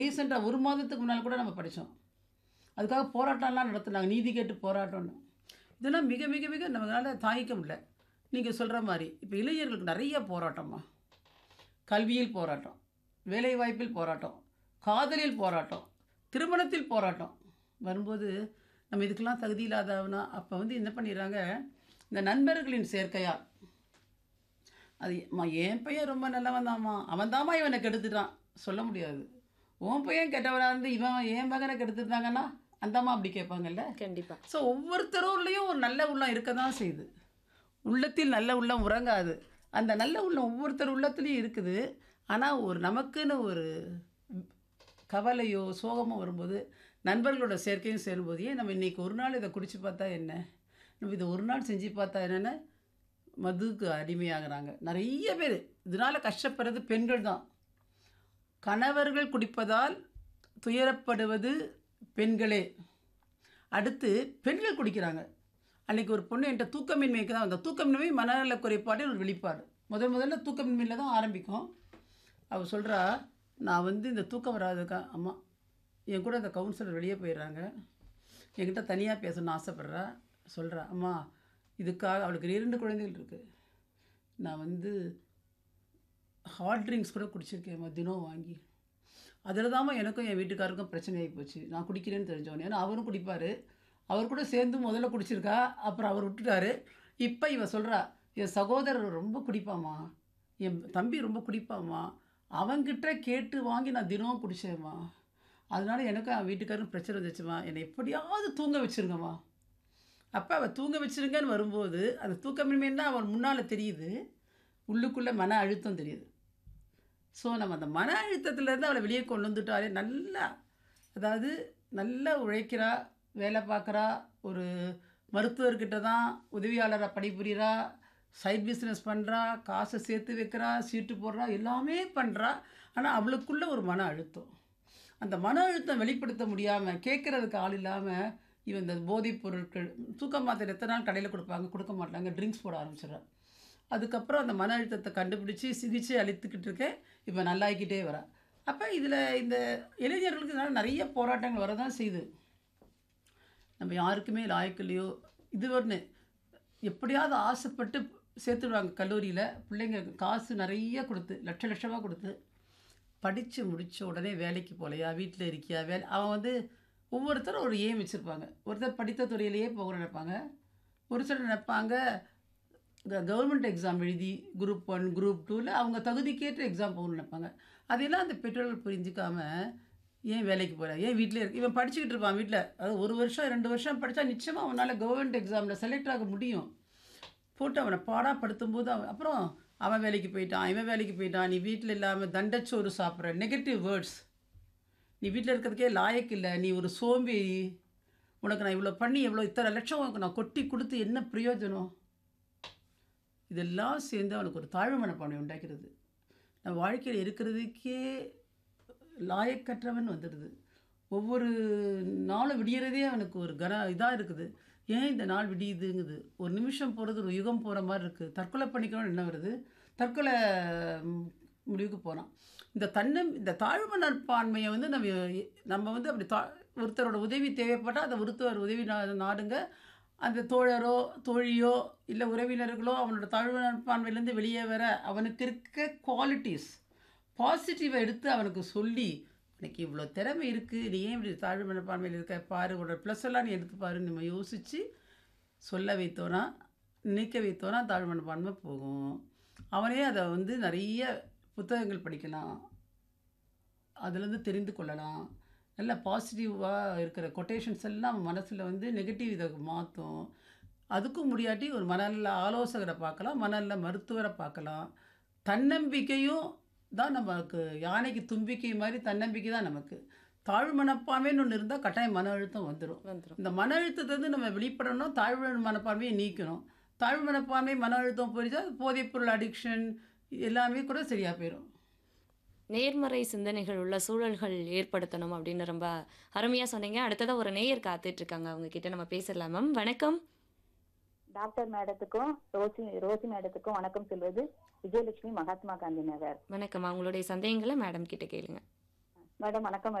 ரீசெண்டாக ஒரு மாதத்துக்கு முன்னால் கூட நம்ம படித்தோம் அதுக்காக போராட்டம்லாம் நடத்துனாங்க நீதி கேட்டு போராட்டம்னு இதெல்லாம் மிக மிக மிக நம்மளால் தாங்கிக்க முடியல நீங்கள் சொல்கிற மாதிரி இப்போ இளைஞர்களுக்கு நிறைய போராட்டம்மா கல்வியில் போராட்டம் வேலைவாய்ப்பில் போராட்டம் காதலில் போராட்டம் திருமணத்தில் போராட்டம் வரும்போது நம்ம இதுக்கெல்லாம் தகுதி இல்லாதவனா அப்போ வந்து என்ன பண்ணிடுறாங்க இந்த நண்பர்களின் சேர்க்கையால் அது அம்மா என் பையன் ரொம்ப நல்லவன் தாம்மா அவன் தாம்மா இவனை கெடுத்துட்டான் சொல்ல முடியாது உன் பையன் கெட்டவனாக இருந்து இவன் என் மகனை கெடுத்துட்டாங்கன்னா அந்தம்மா அப்படி கேட்பாங்கல்ல கண்டிப்பா ஸோ ஒவ்வொருத்தரோடையும் ஒரு நல்ல உள்ளம் இருக்க தான் செய்யுது உள்ளத்தில் நல்ல உள்ளம் உறங்காது அந்த நல்ல உள்ளம் ஒவ்வொருத்தர் உள்ளத்துலேயும் இருக்குது ஆனால் ஒரு நமக்குன்னு ஒரு கவலையோ சோகமோ வரும்போது நண்பர்களோட சேர்க்கையும் சேரும்போது ஏன் நம்ம இன்றைக்கி ஒரு நாள் இதை குடிச்சு பார்த்தா என்ன நம்ம இதை ஒரு நாள் செஞ்சு பார்த்தா என்னென்ன மதுக்கு அடிமையாகிறாங்க நிறைய பேர் இதனால் கஷ்டப்படுறது பெண்கள் தான் கணவர்கள் குடிப்பதால் துயரப்படுவது பெண்களே அடுத்து பெண்கள் குடிக்கிறாங்க அன்றைக்கி ஒரு பொண்ணு என்கிட்ட தூக்கமின்மைக்கு தான் வந்தா தூக்கமின்மை மனநல குறைபாட்டில் ஒரு வெளிப்பாடு முதல் முதல்ல தூக்கமின்மையில் தான் ஆரம்பிக்கும் அவள் சொல்கிறா நான் வந்து இந்த தூக்கம் வராதுக்கா அம்மா என் கூட இந்த கவுன்சிலர் வெளியே போயிடுறாங்க என்கிட்ட தனியாக பேசணும்னு ஆசைப்பட்றா சொல்கிறா அம்மா இதுக்காக அவளுக்கு இரண்டு குழந்தைகள் இருக்குது நான் வந்து ஹாட் ட்ரிங்க்ஸ் கூட குடிச்சிருக்கேன் தினம் வாங்கி அதில் தாம்மா எனக்கும் என் வீட்டுக்காருக்கும் பிரச்சனை ஆகி போச்சு நான் குடிக்கிறேன்னு தெரிஞ்சவனே ஏன்னா அவரும் குடிப்பார் அவர் கூட சேர்ந்து முதல்ல குடிச்சிருக்கா அப்புறம் அவர் விட்டுட்டாரு இப்போ இவ சொல்கிறா என் சகோதரர் ரொம்ப குடிப்பாம்மா என் தம்பி ரொம்ப குடிப்பாம்மா அவங்கிட்ட கேட்டு வாங்கி நான் தினமும் குடிச்சேம்மா அதனால எனக்கும் என் வீட்டுக்காரும் பிரச்சனை வந்துச்சுமா என்னை எப்படியாவது தூங்க வச்சிருங்கம்மா அப்போ அவள் தூங்க வச்சிருங்கன்னு வரும்போது அந்த தூக்கமின்மைன்னா அவன் முன்னால் தெரியுது உள்ளுக்குள்ளே மன அழுத்தம் தெரியுது ஸோ நம்ம அந்த மன அழுத்தத்துலேருந்து அவளை வெளியே கொண்டு வந்துட்டாலே நல்லா அதாவது நல்லா உழைக்கிறா வேலை பார்க்குறா ஒரு மருத்துவர்கிட்ட தான் உதவியாளராக பணிபுரிகிறா சைட் பிஸ்னஸ் பண்ணுறா காசை சேர்த்து வைக்கிறா சீட்டு போடுறா எல்லாமே பண்ணுறா ஆனால் அவளுக்குள்ள ஒரு மன அழுத்தம் அந்த மன அழுத்தம் வெளிப்படுத்த முடியாமல் கேட்குறதுக்கு ஆள் இல்லாமல் இவன் இந்த போதைப் பொருட்கள் தூக்க மாத்திரை எத்தனை நாள் கடையில் கொடுப்பாங்க கொடுக்க மாட்டாங்க ட்ரிங்க்ஸ் போட ஆரம்பிச்சிடுறா அதுக்கப்புறம் அந்த மன அழுத்தத்தை கண்டுபிடிச்சி சிகிச்சை அளித்துக்கிட்டு இருக்கேன் இப்போ நல்லாக்கிட்டே வரா அப்போ இதில் இந்த இளைஞர்களுக்கு இதனால் நிறைய போராட்டங்கள் வரதான் செய்யுது நம்ம யாருக்குமே லாயக்கில்லையோ இது ஒன்று எப்படியாவது ஆசைப்பட்டு சேர்த்துடுவாங்க கல்லூரியில் பிள்ளைங்க காசு நிறைய கொடுத்து லட்ச லட்சமாக கொடுத்து படித்து முடித்த உடனே வேலைக்கு போகலையா வீட்டில் இருக்கியா வேலை அவன் வந்து ஒவ்வொருத்தரும் ஒரு ஏம் வச்சுருப்பாங்க ஒருத்தர் படித்த துறையிலேயே போக நினைப்பாங்க ஒரு சிலர் நினைப்பாங்க இந்த கவர்மெண்ட் எக்ஸாம் எழுதி குரூப் ஒன் குரூப் டூவில் அவங்க தகுதிக்கேற்ற எக்ஸாம் போகணும்னு நினைப்பாங்க அதெல்லாம் அந்த பெற்றோர்கள் புரிஞ்சிக்காம ஏன் வேலைக்கு போகிற ஏன் வீட்டிலே இருக்கு இவன் படிச்சுக்கிட்டு இருப்பான் வீட்டில் அது ஒரு வருஷம் ரெண்டு வருஷம் படித்தா நிச்சயமாக அவனால் கவர்மெண்ட் எக்ஸாமில் செலக்ட் ஆக முடியும் போட்டு அவனை பாடாப்படுத்தும் போது அவன் அப்புறம் அவன் வேலைக்கு போயிட்டான் இவன் வேலைக்கு போயிட்டான் நீ வீட்டில் இல்லாமல் தண்டச்சோறு சாப்பிட்ற நெகட்டிவ் வேர்ட்ஸ் நீ வீட்டில் இருக்கிறதுக்கே லாயக்கு இல்லை நீ ஒரு சோம்பேறி உனக்கு நான் இவ்வளோ பண்ணி எவ்வளோ இத்தனை லட்சம் உனக்கு நான் கொட்டி கொடுத்து என்ன பிரயோஜனம் இதெல்லாம் சேர்ந்து அவனுக்கு ஒரு தாழ்வு மனப்பான்மை உண்டாக்கிறது நம்ம வாழ்க்கையில் இருக்கிறதுக்கே லாயக்கற்றவன் வந்துடுது ஒவ்வொரு நாளும் விடியறதே அவனுக்கு ஒரு கன இதாக இருக்குது ஏன் இந்த நாள் விடியுதுங்குது ஒரு நிமிஷம் போகிறது ஒரு யுகம் போகிற மாதிரி இருக்குது தற்கொலை பண்ணிக்கணும்னு என்ன வருது தற்கொலை ம், முடிவுக்கு போகிறான் இந்த தன்னம் இந்த தாழ்வு மனப்பான்மையை வந்து நம்ம நம்ம வந்து அப்படி தா ஒருத்தரோட உதவி தேவைப்பட்டால் அந்த ஒருத்தர் உதவி நா நாடுங்க அந்த தோழரோ தோழியோ இல்லை உறவினர்களோ அவனோட தாழ்வு மனப்பான்மையிலேருந்து வெளியே வர அவனுக்கு இருக்க குவாலிட்டிஸ் பாசிட்டிவை எடுத்து அவனுக்கு சொல்லி உனக்கு இவ்வளோ திறமை இருக்குது நீ ஏன் இப்படி தாழ்வு மனப்பான்மையில் இருக்க பாரு உன்னோட ப்ளஸ் எல்லாம் நீ எடுத்து பாருன்னு நம்ம யோசித்து சொல்ல வைத்தோன்னா நினைக்க வைத்தோன்னா தாழ்வு மனப்பான்மை போகும் அவனே அதை வந்து நிறைய புத்தகங்கள் படிக்கலாம் அதுலேருந்து தெரிந்து கொள்ளலாம் நல்ல பாசிட்டிவாக இருக்கிற கொட்டேஷன்ஸ் எல்லாம் மனசில் வந்து நெகட்டிவ் இதை மாற்றும் அதுக்கும் முடியாட்டி ஒரு மனநல ஆலோசகரை பார்க்கலாம் மனநல மருத்துவரை பார்க்கலாம் தன்னம்பிக்கையும் தான் நமக்கு யானைக்கு தும்பிக்கை மாதிரி தன்னம்பிக்கை தான் நமக்கு தாழ்வு மனப்பான்மைன்னு ஒன்று இருந்தால் கட்டாயம் மன அழுத்தம் வந்துடும் வந்துரும் இந்த மன அழுத்தத்தை நம்ம வெளிப்படணும் தாழ்வு மனப்பான்மையை நீக்கணும் தாழ்வு மனப்பான்மை மன அழுத்தம் போயிடுச்சா போதைப்பொருள் அடிக்ஷன் எல்லாமே கூட சரியாக போயிடும் நேர்மறை சிந்தனைகள் உள்ள சூழல்கள் ஏற்படுத்தணும் அப்படின்னு ரொம்ப அருமையா சொன்னீங்க அடுத்ததா ஒரு நேயர் காத்துட்டு இருக்காங்க அவங்க கிட்ட நம்ம பேசலாம் மேம் வணக்கம் டாக்டர் மேடத்துக்கும் ரோசி ரோசி மேடத்துக்கும் வணக்கம் சொல்வது விஜயலட்சுமி மகாத்மா காந்தி நகர் வணக்கம் அவங்களுடைய சந்தேகங்களை மேடம் கிட்ட கேளுங்க மேடம் வணக்கம்